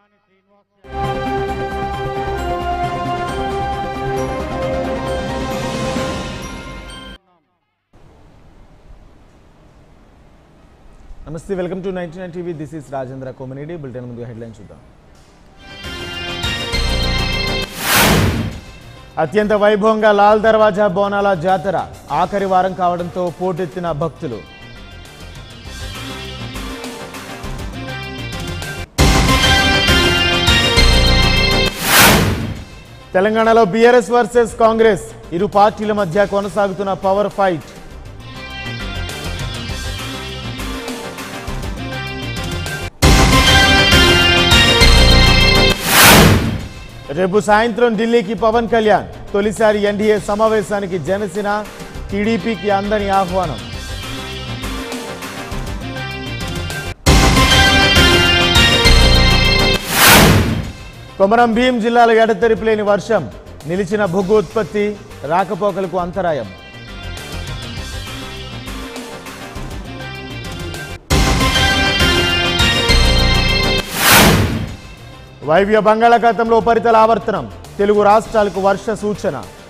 నమస్తే welcome to ninety nine TV this is Rajendra Kominedi bulletin ముందు headline చూద్దాం అత్యంత వైభవంగా లాల్ దర్వాజా బోనాల జాతర ఆఖరి వారం కావడంతో పోటెత్తిన భక్తులు తెలంగాణలో బీఆర్ఎస్ వర్సెస్ కాంగ్రెస్ ఇరు పార్టీల మధ్య కొనసాగుతున్న పవర్ ఫైట్ రేపు సాయంత్రం ఢిల్లీకి పవన్ కళ్యాణ్ తొలిసారి ఎన్డీఏ సమావేశానికి జనసేన టీడీపీకి అందని ఆహ్వానం కొమరం భీం జిల్లాలో ఎడతెరిపి లేని వర్షం నిలిచిన బొగ్గు ఉత్పత్తి రాకపోకలకు అంతరాయం వైవ్య బంగాళాఖాతంలో ఉపరితల ఆవర్తనం తెలుగు రాష్ట్రాలకు వర్ష సూచన